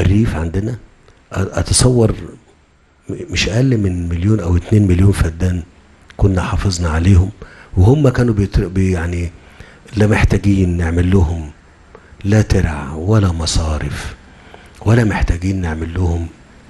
الريف عندنا أ- اتصور م- مش اقل من مليون او اتنين مليون فدان كنا حافظنا عليهم وهم كانوا بيتر... بي يعني لا محتاجين نعمل لهم لا ترع ولا مصارف ولا محتاجين نعمل لهم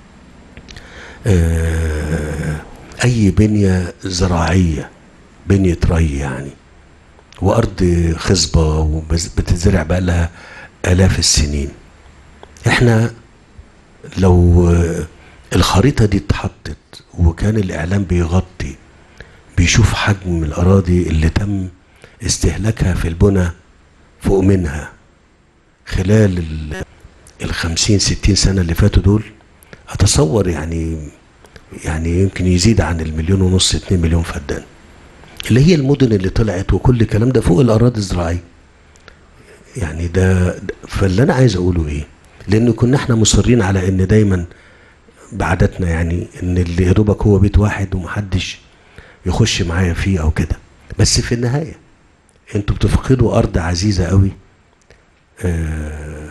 آه، اي بنيه زراعيه بنيه ري يعني وارض خصبه وبتزرع بقى لها الاف السنين احنا لو آه، الخريطه دي اتحطت وكان الاعلام بيغطي بيشوف حجم الاراضي اللي تم استهلاكها في البنى فوق منها خلال ال- الخمسين ستين سنة اللي فاتوا دول أتصور يعني يعني يمكن يزيد عن المليون ونص اتنين مليون فدان اللي هي المدن اللي طلعت وكل الكلام ده فوق الأراضي الزراعية يعني ده ده- فاللي أنا عايز أقوله إيه لأن كنا إحنا مصرين على إن دايما بعاداتنا يعني إن اللي يا دوبك هو بيت واحد ومحدش يخش معايا فيه أو كده بس في النهاية انتوا بتفقدوا أرض عزيزة قوي آه،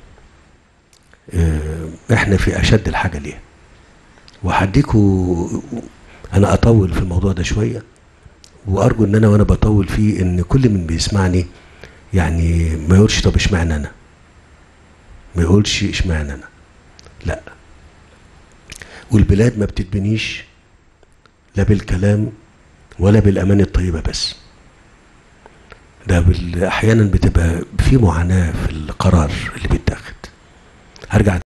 آه، احنا في اشد الحاجه ليها وهديكوا انا اطول في الموضوع ده شويه وارجو ان انا وانا بطول فيه ان كل من بيسمعني يعني ما يقولش طب اشمعنى انا ما يقولش اشمعنى انا لا والبلاد ما بتتبنيش لا بالكلام ولا بالامان الطيبه بس ده بال- احيانا بتبقى في معاناه في القرار اللي بيتاخد هرجع